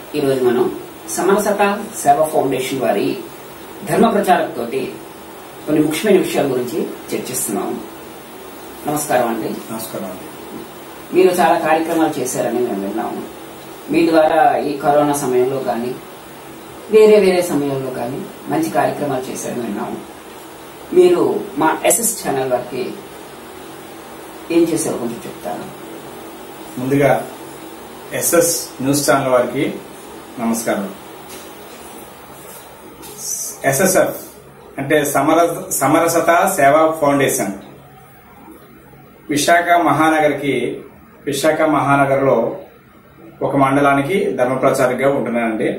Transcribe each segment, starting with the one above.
ఈరోజు మనం సమరసత సేవా ఫౌండేషన్ వారి ధర్మ ప్రచారకతోటి కొన్ని ముఖ్యమైన విషయాల గురించి చర్చిస్తున్నాం నమస్కారం అండి నమస్కారం అండి మీరు చాలా కార్యక్రమాలు చేశారని మేము విన్నాము మీ ద్వారా ఈ కరోనా సమయంలో కానీ వేరే వేరే సమయంలో కానీ మంచి కార్యక్రమాలు చేశారని విన్నాము మీరు మా ఎస్ఎస్ ఛానల్ వారికి ఏం చేశారో కొంచెం చెప్తారా ముందుగా ఎస్ఎస్ న్యూస్ ఛానల్ వారికి నమస్కారం ఎస్ఎస్ఎఫ్ అంటే సమర సమరసత సేవా ఫౌండేషన్ విశాఖ మహానగర్కి విశాఖ మహానగర్లో ఒక మండలానికి ధర్మ ప్రచారిగా ఉంటున్నానండి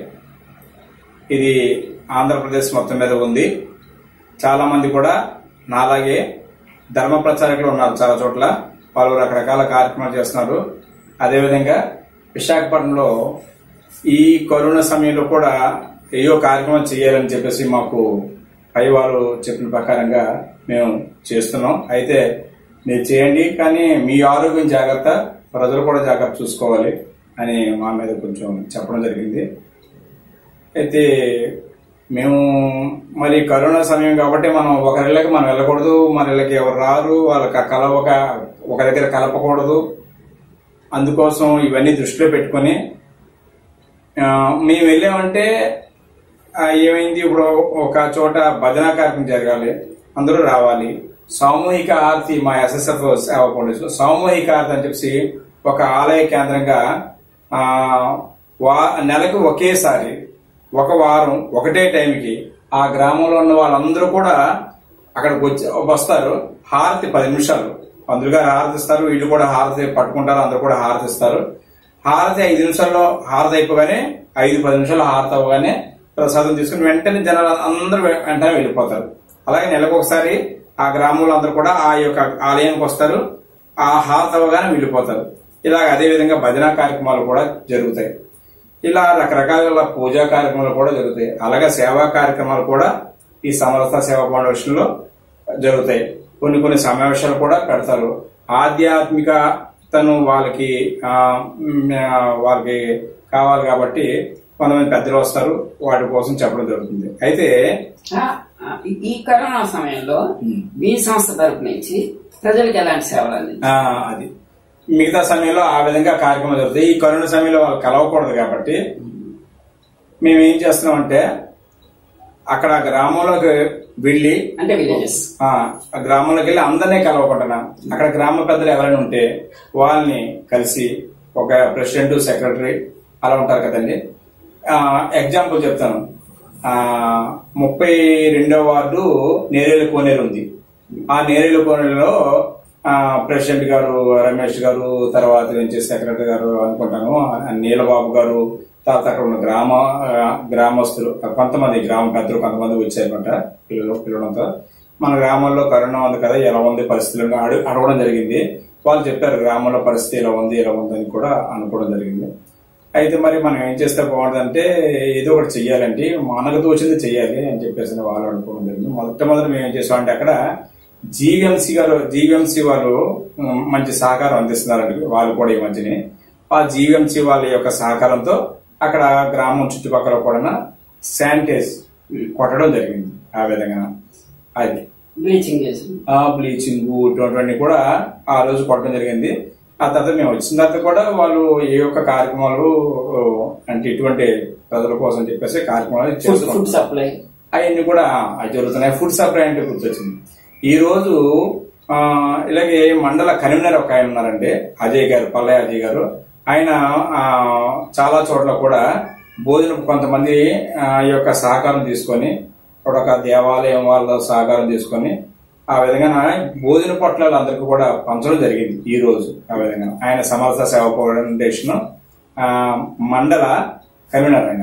ఇది ఆంధ్రప్రదేశ్ మొత్తం మీద ఉంది చాలా మంది కూడా నాలాగే ధర్మ ప్రచారకులు ఉన్నారు చాలా చోట్ల వాళ్ళు రకరకాల కార్యక్రమాలు చేస్తున్నారు అదేవిధంగా విశాఖపట్నంలో ఈ కరోనా సమయంలో కూడా ఏయో కార్యక్రమం చేయాలని చెప్పేసి మాకు పై వాళ్ళు చెప్పిన ప్రకారంగా మేము చేస్తున్నాం అయితే మీరు చేయండి కానీ మీ ఆరోగ్యం జాగ్రత్త ప్రజలు కూడా జాగ్రత్త చూసుకోవాలి అని మా మీద కొంచెం చెప్పడం జరిగింది అయితే మేము మరి కరోనా సమయం కాబట్టి మనం ఒకరిళ్ళకి మనం వెళ్ళకూడదు మన ఇళ్ళకి ఎవరు రారు వాళ్ళకి కలవక ఒక దగ్గర కలపకూడదు అందుకోసం ఇవన్నీ దృష్టిలో పెట్టుకొని ఆ, మేము వెళ్ళామంటే ఆ, ఏమైంది ఇప్పుడు ఒక చోట భజనా కార్యక్రమం జరగాలి అందరూ రావాలి సామూహిక ఆరతి మా ఎస్ఎస్ఎఫ్ సేవా ఫౌండేషన్ సామూహిక ఆరతి అని చెప్పి ఒక ఆలయ కేంద్రంగా ఆ, వా నెలకు ఒకేసారి ఒక వారం ఒకటే టైంకి ఆ గ్రామంలో ఉన్న వాళ్ళందరూ కూడా అక్కడికి వచ్చి వస్తారు హారతి పది నిమిషాలు పంతులు గారు హారతి ఇస్తారు వీళ్ళు కూడా హారతి పట్టుకుంటారు అందరూ కూడా హారతి ఇస్తారు హారతి ఐదు నిమిషాల్లో హారతి అయిపోగానే ఐదు పది నిమిషాలు హారతి అవ్వగానే ప్రసాదం తీసుకుని వెంటనే జనాలు అందరూ వె- వెంటనే వెళ్ళిపోతారు అలాగే నెలకు ఒకసారి ఆ గ్రామంలో అందరూ కూడా ఆ యొక్క ఆలయానికి వస్తారు ఆ హారతి అవ్వగానే వెళ్ళిపోతారు ఇలాగ అదే విధంగా భజన కార్యక్రమాలు కూడా జరుగుతాయి ఇలా రకరకాల పూజా కార్యక్రమాలు కూడా జరుగుతాయి అలాగే సేవా కార్యక్రమాలు కూడా ఈ సమరసత సేవా ఫౌండేషన్ లో జరుగుతాయి కొన్ని కొన్ని సమావేశాలు కూడా పెడతారు ఆధ్యాత్మికతను వాళ్ళకి ఆ, మ్, ఆ, వాళ్ళకి కావాలి కాబట్టి కొంతమంది పెద్దలు వస్తారు వాటి కోసం చెప్పడం జరుగుతుంది అయితే ఆ, ఆ, ఈ- ఈ కరోనా సమయంలో మీ సంస్థ తరపు నుంచి ప్రజలకు ఎలాంటి సేవలు అందించారు ఆ, అది మిగతా సమయంలో ఆ విధంగా కార్యక్రమాలు జరుగుతాయి ఈ కరోనా సమయంలో వాళ్ళు కలవకూడదు కాబట్టి మేము ఏం చేస్తున్నామంటే అక్కడ గ్రామంలోకి వెళ్ళి అంటే విలేజెస్ ఆ ఆ గ్రామంలోకి వెళ్ళి అందరినీ కలవకుంటున్నాం అక్కడ గ్రామ పెద్దలు ఎవరైనా ఉంటే వాళ్ళని కలిసి ఒక ప్రెసిడెంట్ సెక్రటరీ అలా ఉంటారు కదండి ఆ, ఎగ్జాంపుల్ చెప్తాను ఆ ముప్పై రెండో వార్డు నేరేలు కోనేరు ఉంది ఆ నేరేలు కోనేరులో ఆ, ప్రెసిడెంట్ గారు రమేష్ గారు తర్వాత నుంచి సెక్రటరీ గారు అనుకుంటాను ఆ, నీలబాబు గారు తర్వాత అక్కడ ఉన్న గ్రామ ఆ, గ్రామస్తులు కొంతమంది గ్రామ పెద్దలు కొంతమంది వచ్చారనమాట పిల్లలు పిల్లలంతా మన గ్రామంలో కరోనా ఉంది కదా ఎలా ఉంది పరిస్థితులు అడు- అడగడం జరిగింది వాళ్ళు చెప్పారు గ్రామంలో పరిస్థితి ఇలా ఉంది ఇలా ఉంది అని కూడా అనుకోవడం జరిగింది అయితే మరి మనం ఏం చేస్తే బాగుంటుందంటే ఏదో ఒకటి చెయ్యాలండి మనకు తోచింది చెయ్యాలి అని చెప్పేసి వాళ్ళు అనుకోవడం జరిగింది మొట్టమొదటి మేము ఏం చేసామంటే అక్కడ జీవీఎంసీ గారు జీవీఎంసీ వాళ్ళు ఉమ్, మంచి సహకారం అందిస్తున్నారండి వాళ్ళు కూడా ఈ మధ్యనే ఆ జీవీఎంసీ వాళ్ళ యొక్క సహకారంతో అక్కడ గ్రామం చుట్టుపక్కల కూడా శానిటైజ్ కొట్టడం జరిగింది ఆ విధంగా అది బ్లీచింగ్ చేసి ఆ బ్లీచింగ్ ఇటువంటివన్నీ కూడా ఆ రోజు కొట్టడం జరిగింది ఆ తర్వాత మేము వచ్చిన తర్వాత కూడా వాళ్ళు ఏ యొక్క కార్యక్రమాలు ఓ, అంటే ఇటువంటి ప్రజల కోసం చెప్పేసి కార్యక్రమాలు ఫుడ్ చేస్తున్నాం ఫుడ్ సప్లై అవన్నీ కూడా అవి జరుగుతున్నాయి ఫుడ్ సప్లై అంటే గుర్తొచ్చింది ఈ రోజు ఆ, ఇలాగే మండల కన్వీనర్ ఒక ఆయన ఉన్నారండి అజయ్ గారు పల్లయ్య అజయ్ గారు ఆయన ఆ, చాలా చోట్ల కూడా భోజనం కొంతమంది ఆ, ఈ యొక్క సహకారం తీసుకొని ఒక దేవాలయం వాళ్ళ సహకారం తీసుకొని ఆ విధంగా భోజన పొట్లాలు అందరికీ కూడా పంచడం జరిగింది ఈ రోజు ఆ విధంగా ఆయన సమర్థ సేవ ఫౌండేషన్ ఆ, మండల కన్వీనర్ ఆయన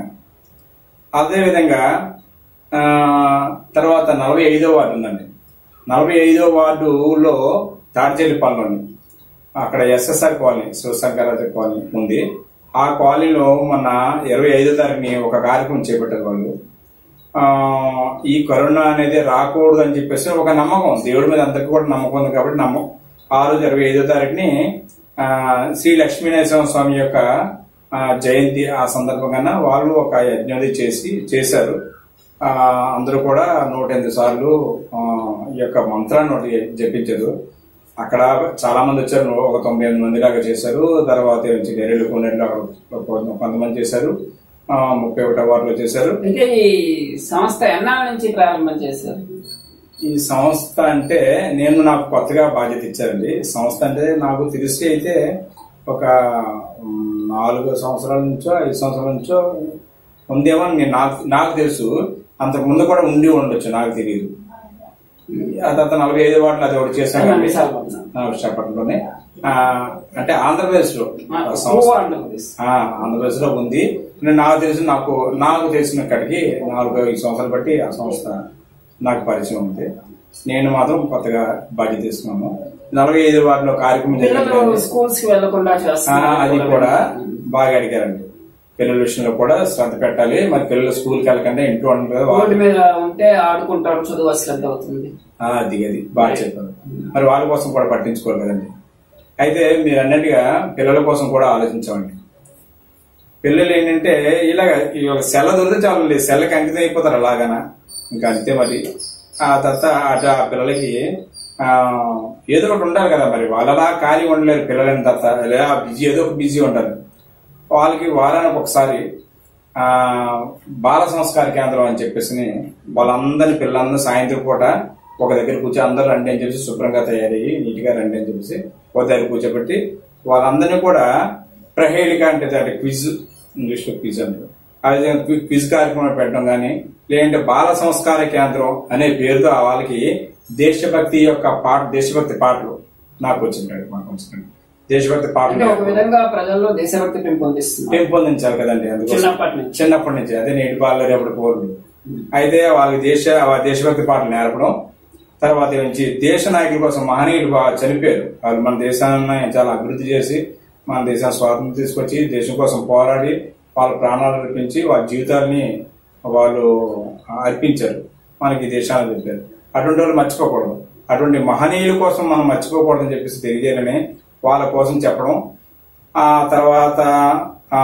అదేవిధంగా ఆ, తర్వాత నలభై ఐదో వార్డు ఉందండి నలభై ఐదో వార్డులో తాడిచెల్లిపాలెంలోని అక్కడ ఎస్ఎస్ఆర్ కాలనీ శివశంకరాజ కాలనీ ఉంది ఆ కాలనీలో మొన్న ఇరవై ఐదో తారీఖుని ఒక కార్యక్రమం చేపట్టారు వాళ్ళు ఆ, ఈ కరోనా అనేది రాకూడదు అని చెప్పేసి ఒక నమ్మకం దేవుడి మీద అందరికీ కూడా నమ్మకం ఉంది కాబట్టి నమ్మకం ఆ రోజు ఇరవై ఐదో తారీఖుని ఆ, శ్రీ లక్ష్మీనరసింహ స్వామి యొక్క ఆ, ఆ, జయంతి ఆ సందర్భంగా వాళ్ళు ఒక యజ్ఞది చేసి చేశారు ఆ, అందరూ కూడా నూట ఎనిమిది సార్లు ఆ, ఈ యొక్క మంత్రాన్ని ఒకటి జపించారు అక్కడ చాలా మంది వచ్చారు ఒక తొంభై ఎనిమిది మంది దాకా చేశారు తర్వాత నుంచి నెరెళ్ళు కొన్నేళ్ళు అక్కడ కొంతమంది చేశారు ఆ, ముప్పై ఒకటో వారిలో చేశారు అంటే ఈ సంస్థ ఎన్నాళ్ళ నుంచి ప్రారంభం చేశారు ఈ సంస్థ అంటే నేను నాకు కొత్తగా బాధ్యత ఇచ్చారండి సంస్థ అంటే నాకు తెలిసి అయితే ఒక మ్, నాలుగు సంవత్సరాల నుంచో ఐదు సంవత్సరాల నుంచో ఉందేమో అని నేను నాకు నాకు తెలుసు అంతకు ముందు కూడా ఉండి ఉండొచ్చు నాకు తెలియదు ఆ తర్వాత నలభై ఐదు వాటిలో అది ఒకటి చేశాను మన విశాఖపట్నం. ఆ, విశాఖపట్నంలోనే ఆ, అంటే ఆంధ్రప్రదేశ్ లో ఆ, సంస్థ గోవా ఆంధ్రప్రదేశ్. ఆ, ఆంధ్రప్రదేశ్ లో ఉంది నేను నాకు తెలిసి నాకు నాకు తెలిసిన కాడికి నాలుగు ఐదు సంవత్సరాలు బట్టి ఆ సంస్థ నాకు పరిచయం ఉంది నేను మాత్రం కొత్తగా బాధ్యత తీసుకున్నాను నలభై ఐదు వారిలో కార్యక్రమం పిల్లలు జరిగింది. స్కూల్స్ కి వెళ్లకుండా ఆ, చేస్తున్నారు అది కూడా బాగా అడిగారండి పిల్లల విషయంలో కూడా శ్రద్ధ పెట్టాలి మరి పిల్లలు స్కూల్కి వెళ్ళకుండా ఇంట్లో ఉండరు కదా రోడ్డు వాళ్ళు మీద ఉంటే ఆడుకుంటారు చదువు శ్రద్ధ అవుతుంది ఆ, అది అది బాగా చెప్పారు మరి వాళ్ళ కోసం కూడా పట్టించుకోరు కదండి అయితే మీరు అన్నట్టుగా పిల్లల కోసం కూడా ఆలోచించామండి పిల్లలు ఏంటంటే ఇలాగ ఈ ఒక సెల దొరికితే చాలు సెల్లకి అంకితం అయిపోతారు అలాగనా ఇంకా అంతే మరి ఆ తర్వాత అటు ఆ పిల్లలకి ఆ ఏదో ఒకటి ఉండాలి కదా మరి వాళ్ళలా ఖాళీ ఉండలేరు పిల్లలని తర్వాత లేదా బిజీ ఏదో ఒక బిజీ ఉంటారు వాళ్ళకి వారానికి ఒకసారి ఆ బాల సంస్కార కేంద్రం అని చెప్పేసి వాళ్ళందరినీ పిల్లలందరూ సాయంత్రం పూట ఒక దగ్గర కూర్చో అందరూ రండి అని చెప్పేసి శుభ్రంగా తయారయ్యి నీట్గా రండి అని చెప్పేసి ఒక దగ్గర కూర్చోబెట్టి వాళ్ళందరినీ కూడా ప్రహేళిక అంటే దాని క్విజ్ ఇంగ్లీష్ లో క్విజ్ అంటారు ఆ విధంగా క్వి- క్విజ్ కార్యక్రమం పెట్టడం కానీ లేదంటే బాల సంస్కార కేంద్రం అనే పేరుతో ఆ వాళ్ళకి దేశభక్తి యొక్క పాట దేశభక్తి పాటలు నాకు వచ్చిందండి మాకు వచ్చిందండి దేశభక్తి అంటే పాటలు ఒక విధంగా ప్రజల్లో దేశభక్తి పెంపొందిస్తున్నారు పెంపొందించాలి కదండి అందుకోసం చిన్నప్పటి నుంచి చిన్నప్పటి నుంచి అదే నేటి బాల రేపటి పౌరులు అయితే వాళ్ళకి దేశ ఆ దేశభక్తి పాటలు నేర్పడం తర్వాత నుంచి దేశ నాయకుల కోసం మహనీయులు బాగా చనిపోయారు వాళ్ళు మన దేశాన్ని చాలా అభివృద్ధి చేసి మన దేశాన్ని స్వాతంత్రం తీసుకొచ్చి దేశం కోసం పోరాడి వాళ్ళ ప్రాణాలు అర్పించి వాళ్ళ జీవితాన్ని వాళ్ళు అర్పించారు మనకి ఈ దేశాన్ని చెప్పారు అటువంటి వాళ్ళు మర్చిపోకూడదు అటువంటి మహనీయుల కోసం మనం మర్చిపోకూడదని చెప్పేసి తెలియజేయడమే వాళ్ళ కోసం చెప్పడం ఆ తర్వాత ఆ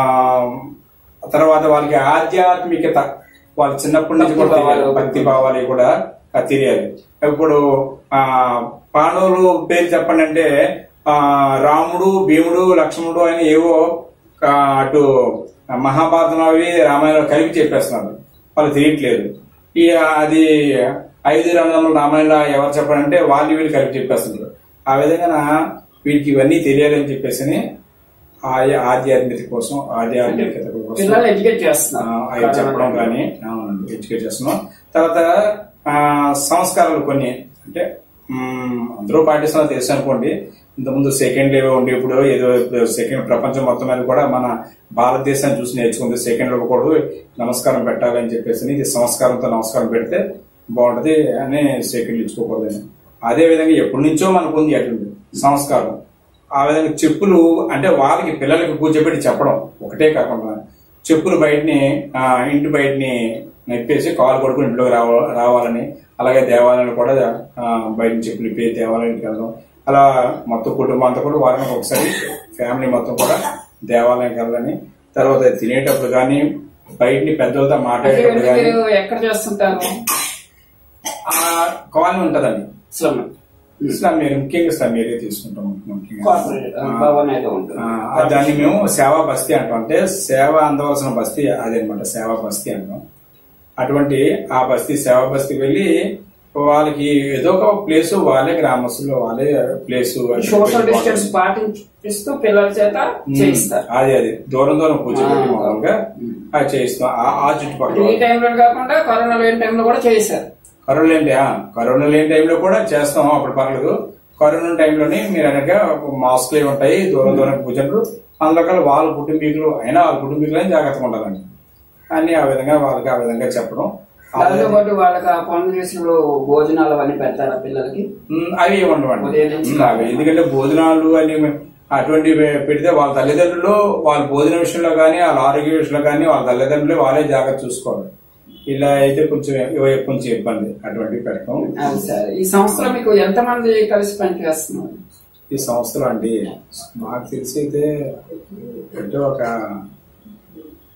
తర్వాత వాళ్ళకి ఆధ్యాత్మికత వాళ్ళు చిన్నప్పటి నుంచి కూడా భక్తి భావాలు. తెలియాలి. భక్తి భావాలు కూడా ఆ, తెలియాలి ఇప్పుడు ఆ పాండవులు పేరు చెప్పండి అంటే ఆ రాముడు భీముడు లక్ష్మణుడు అని ఏవో ఆ, అటు మహాభారతం అవి రామాయణం కలిపి చెప్పేస్తున్నారు వాళ్ళు తెలియట్లేదు ఈ అది ఐదు రంగంలో రామాయణంలో ఎవరు చెప్పారంటే వాళ్ళు వీళ్ళు కలిపి చెప్పేస్తున్నారు ఆ విధంగా వీరికి ఇవన్నీ తెలియాలని చెప్పేసి ఆయా ఆధ్యాత్మికత కోసం ఆధ్యాత్మికత కోసం పిల్లలు ఎడ్యుకేట్ ఆ, చేస్తున్నారు అవి చెప్పడం కానీ అవునండి ఎడ్యుకేట్ చేస్తున్నాం తర్వాత ఆ, సంస్కారాలు కొన్ని అంటే మ్, అందరూ పాటిస్తున్నా తెలుసు అనుకోండి ఇంతకుముందు సెకండ్ ఏవో ఉండి ఇప్పుడు ఏదో ఇప్పుడు సెకండ్ ప్రపంచం మొత్తం మీద కూడా మన భారతదేశాన్ని చూసి నేర్చుకుంది సెకండ్ ఇవ్వకూడదు నమస్కారం పెట్టాలి అని చెప్పేసి ఇది సంస్కారంతో నమస్కారం పెడితే బాగుంటది అని సెకండ్ ఇచ్చుకోకూడదని అదే విధంగా ఎప్పటి నుంచో మనకు ఉంది అటువంటి సంస్కారం ఆ విధంగా చెప్పులు అంటే వాళ్ళకి పిల్లలకి కూర్చోబెట్టి చెప్పడం ఒకటే కాకుండా చెప్పులు బయటని ఆ, ఇంటి బయటని నెప్పేసి కాలు కొడుకుని ఇంట్లోకి రావ రావాలని అలాగే దేవాలయాలు కూడా ఆ, బయట చెప్పులు ఇప్పి దేవాలయానికి వెళ్ళడం అలా మొత్తం కుటుంబం అంతా కూడా వారానికి ఒకసారి ఫ్యామిలీ మొత్తం కూడా దేవాలయానికి వెళ్ళాలని తర్వాత తినేటప్పుడు కానీ బయటని పెద్దలతో అంటే మాట్లాడేటప్పుడు కానీ మీరు ఎక్కడ చేస్తుంటారు ఆ కాలనీ ఉంటదండి స్లమ్ ఇస్లాం మీరు ముఖ్యంగా ఇస్లాం ఏరియా తీసుకుంటాం ముఖ్యంగా కార్పొరేట్ భవన్ ఏదో ఉంటుంది ఆ, దాన్ని మేము సేవా బస్తీ అంటాం అంటే సేవ అందవలసిన బస్తీ అదనమాట సేవా బస్తీ అంటాం అటువంటి ఆ బస్తీ సేవా బస్తీ వెళ్ళి వాళ్ళకి ఏదో ఒక ప్లేస్ వాళ్ళే గ్రామస్తులు వాళ్ళే ప్లేస్ సోషల్ డిస్టెన్స్ పాటిస్తూ పిల్లల చేత చేయిస్తారు అది అది దూరం దూరం కూర్చోబెట్టి ఆ. మామూలుగా అది చేయిస్తాం ఆ- ఆ చుట్టుపక్కల ఈ టైంలో కాకుండా కరోనా లేని టైంలో కూడా చేశారు కరోనా లేని ఆ, కరోనా లేని టైంలో కూడా చేస్తాం అప్పుడు పర్లేదు కరోనా టైంలోనే మీరు అనగా మాస్క్లు అవి ఉంటాయి దూరం దూరం కూర్చుంటారు అందులో వాళ్ళ కుటుంబీకులు అయినా వాళ్ళ కుటుంబీకులే జాగ్రత్తగా ఉండాలండి అని ఆ విధంగా వాళ్ళకి ఆ విధంగా చెప్పడం ఆ దాంతో విధంగా- పాటు వాళ్ళకి ఆ పనులు చేసినప్పుడు భోజనాలు అవన్నీ పెడతారా పిల్లలకి ఉమ్, అవి ఉండవండి ఉదయం నుంచి ఉమ్, అవి ఎందుకంటే భోజనాలు అని అటువంటివి పెడితే వాళ్ళ తల్లిదండ్రులు వాళ్ళ భోజన విషయంలో కానీ వాళ్ళ ఆరోగ్య విషయంలో కానీ వాళ్ళ తల్లిదండ్రులు వాళ్ళే జాగ్రత్త చూసుకోవాలి ఇలా అయితే కొంచెం కొంచెం ఇబ్బంది అటువంటివి పెట్టడం అవును సార్ ఈ సంవత్సరం మీకు ఎంతమంది కలిసి పనిచేస్తున్నారు ఈ సంవత్సరం అండి మాకు తెలిసి అయితే అంటే ఒక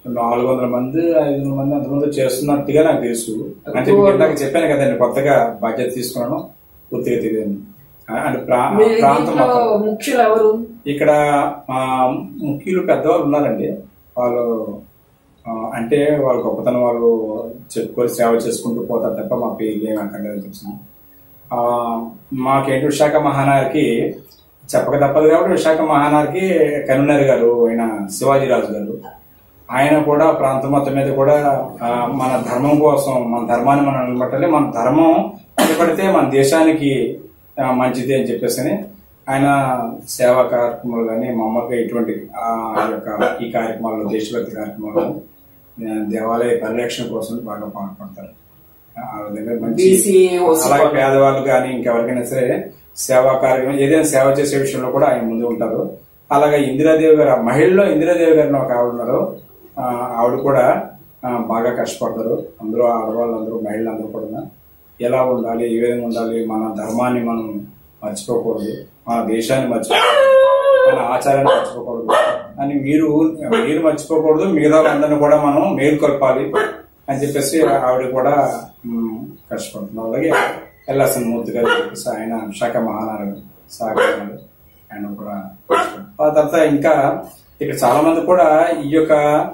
నాలుగు వందల మంది ఐదు వందల మంది అంతమంది చేస్తున్నట్టుగా నాకు తెలుసు అంటే మీకు ఇందాక చెప్పాను కదండి కొత్తగా బాధ్యత తీసుకున్నాను పూర్తిగా తెలియదు అంటే ప్రా- మీ ప్రాంతం దీంట్లో మొత్తం ముఖ్యులు ఎవరు ఇక్కడ ఆ, ముఖ్యులు పెద్దవాళ్ళు ఉన్నారండి వాళ్ళు ఆ, అంటే వాళ్ళ గొప్పతనం వాళ్ళు చెప్పుకొని సేవ చేసుకుంటూ పోతారు తప్ప మా పేరు ఏమి అక్కర్లేదు తెలుసు ఆ, మాకేంటి విశాఖ మహానగర్కి చెప్పక తప్పదు కాబట్టి విశాఖ మహానగర్కి కన్వీనర్ గారు ఆయన శివాజీరాజు గారు ఆయన కూడా ఆ ప్రాంతం మొత్తం మీద కూడా ఆ, మన ధర్మం కోసం మన ధర్మాన్ని మనం నిలబట్టాలి మన ధర్మం నిలబడితే మన దేశానికి ఆ, మంచిది అని చెప్పేసి అని ఆయన సేవా కార్యక్రమాలు కానీ మామూలుగా ఇటువంటి ఆ యొక్క ఈ కార్యక్రమాలు దేశభక్తి కార్యక్రమాలు ఆ, దేవాలయ పరిరక్షణ కోసం బాగా పాల్పడతారు ఆ విధంగా మంచి బీసీ ఓసీ అలాగే పేదవాళ్ళు కానీ ఇంకెవరికైనా సరే సేవా కార్యక్రమం ఏదైనా సేవ చేసే విషయంలో కూడా ఆయన ముందు ఉంటారు అలాగే ఇందిరాదేవి గారు ఆ మహిళలో ఇందిరాదేవి గారిని ఒక ఆవిడ ఉన్నారు ఆ, ఆవిడ కూడా ఆ, బాగా కష్టపడతారు అందరూ ఆడవాళ్ళు అందరూ మహిళలు అందరూ కూడా ఎలా ఉండాలి ఏ విధంగా ఉండాలి మన ధర్మాన్ని మనం మర్చిపోకూడదు మన దేశాన్ని మర్చిపోకూడదు మన ఆచారాన్ని మర్చిపోకూడదు అని మీరు మీరు మర్చిపోకూడదు మిగతా వాళ్ళందరినీ కూడా మనం మేలుకొల్పాలి అని చెప్పేసి ఆవిడ కూడా మ్, కష్టపడుతున్నారు అలాగే ఎల్లాసన్ మూర్తి గారు చెప్పేసి ఆయన విశాఖ మహానగరం సాగర్ ఆయన కూడా కష్టపడుతున్నారు. ఆ తర్వాత ఇంకా ఇక్కడ చాలా మంది కూడా ఈ యొక్క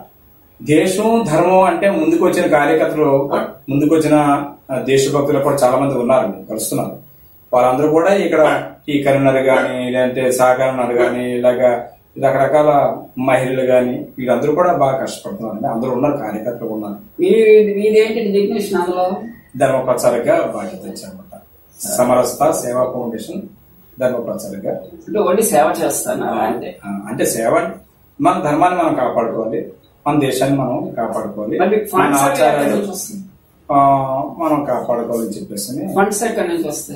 దేశం ధర్మం అంటే ముందుకు వచ్చిన కార్యకర్తలు ముందుకు వచ్చిన ఆ, దేశభక్తులు కూడా చాలా మంది ఉన్నారండి కలుస్తున్నారు వాళ్ళందరూ కూడా ఇక్కడ ఈ కరీంనగర్ గాని లేదంటే సహకారనగర్ గాని ఇలాగా రకరకాల మహిళలు గాని వీళ్ళందరూ కూడా బాగా కష్టపడుతున్నారండి అందరూ ఉన్నారు కార్యకర్తలు ఉన్నారు మీ మీదేంటి డిగ్నేషన్ అందులో ధర్మ ప్రచారగా బాధ్యత ఇచ్చారన్నమాట సమరస్త సేవా ఫౌండేషన్ ధర్మ ప్రచారగా అంటే ఓన్లీ సేవ చేస్తాను అంటే ఆ, అంటే సేవ మన ధర్మాన్ని మనం కాపాడుకోవాలి మన దేశాన్ని మనం కాపాడుకోవాలి మరి మన ఫండ్స్ ఎక్కడి ఆచారాలు నుంచి వస్తాయి ఆ, మనం కాపాడుకోవాలని చెప్పేసి ఫండ్స్ ఎక్కడి నుంచి వస్తాయి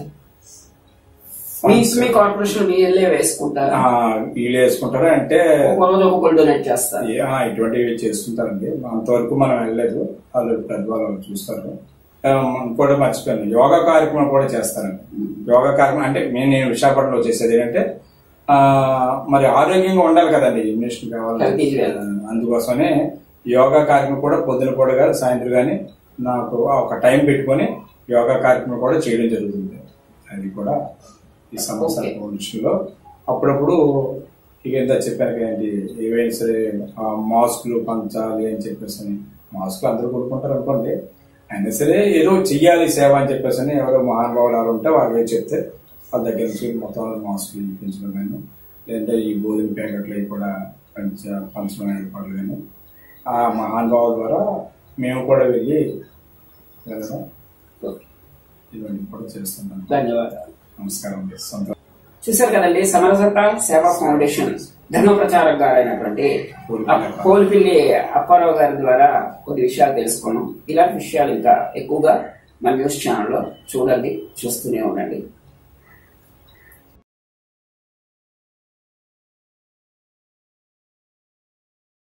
మీ మీ కార్పొరేషన్ మీ వెళ్ళే వేసుకుంటారా వీళ్ళు వేసుకుంటారు అంటే ఒక రోజు ఒక్కొక్కరు డొనేట్ చేస్తారు ఏ- ఆ, ఇటువంటివి చేస్తుంటారండి అంతవరకు మనం వెళ్ళలేదు వాళ్ళు పెద్దవాళ్ళు చూస్తారు ఆ, ఇంకోటి మర్చిపోయాను యోగా కార్యక్రమం కూడా చేస్తారండి యోగా కార్యక్రమం అంటే నేను నేను విశాఖపట్నంలో చేసేది ఏంటంటే ఆ, మరి ఆరోగ్యంగా ఉండాలి కదండి ఇమ్యూనేషన్ కావాలి Healthy చేయాలి. ఆ, అందుకోసమనే యోగా కార్యక్రమం కూడా పొద్దున పూట కానీ సాయంత్రం కానీ నాకు ఒక టైం పెట్టుకొని యోగా కార్యక్రమం కూడా చేయడం జరుగుతుంది అది కూడా ఈ సమస్య Okay. విషయంలో అప్పుడప్పుడు ఇక ఎంత చెప్పాను కదండి ఏవైనా సరే ఆ, మాస్కులు పంచాలి అని చెప్పేసి అని మాస్కులు అందరూ కొనుక్కుంటారు అనుకోండి అయినా సరే ఏదో చెయ్యాలి సేవ అని చెప్పేసి అని ఎవరో మహానుభావులు ఎవరు ఉంటే వాళ్ళు ఏం చెప్తే వాళ్ళ దగ్గర నుంచి మొత్తం మాస్కులు ఇప్పించడం కానీ లేదంటే ఈ భోజన ప్యాకెట్లు అవి కూడా పంచ పంచడం ఏర్పాట్లు కానీ ఆ మహానుభావుల ద్వారా మేము కూడా వెళ్ళి వెళ్ళడం ఇవన్నీ కూడా చేస్తుంటాం ధన్యవాదాలు నమస్కారం అండి సొంత చూశారు కదండి సమరసత సేవా ఫౌండేషన్ ధర్మ ప్రచారక్ గారైనటువంటి కోల్పిల్లి కోల్పిల్లి అప్పారావు గారి ద్వారా కొన్ని విషయాలు తెలుసుకున్నాం ఇలాంటి విషయాలు ఇంకా ఎక్కువగా మన న్యూస్ ఛానల్లో చూడండి చూస్తూనే ఉండండి